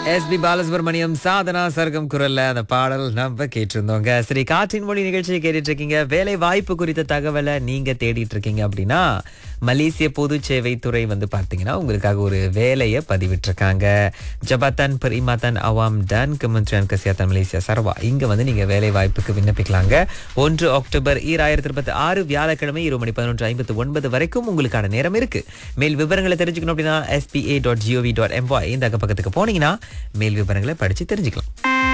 S P Balasubrahmanyam Sadhana Sargam குரல்ல அந்த பாடல் நம்ம கேட்டிருந்தோங்க சரி காற்றின் மொழி நிகழ்ச்சியை கேட்டுட்டு இருக்கீங்க வேலை வாய்ப்பு குறித்த தகவலை நீங்க தேடிட்டு இருக்கீங்க அப்படின்னா மலேசிய பொது சேவை துறை வந்து பார்த்தீங்கன்னா உங்களுக்காக ஒரு வேலையை பதிவிட்டிருக்காங்க ஜபாத்தன் பரிமாத்தன் அவாம் டன் கமன்ட்ரியான் கசியாத்தன் மலேசியா சர்வா இங்க வந்து நீங்க வேலை வாய்ப்புக்கு விண்ணப்பிக்கலாங்க ஒன்று அக்டோபர் ஈராயிரத்தி இருபத்தி ஆறு வியாழக்கிழமை இரு மணி பதினொன்று ஐம்பத்தி ஒன்பது வரைக்கும் உங்களுக்கான நேரம் இருக்கு மேல் விவரங்களை தெரிஞ்சுக்கணும் அப்படின்னா SPA dot GOV dot MY இந்த பக்கத்துக்கு போனீங்கன்னா மேல் விவரங்களை படிச்சு தெரிஞ்சுக்கலாம்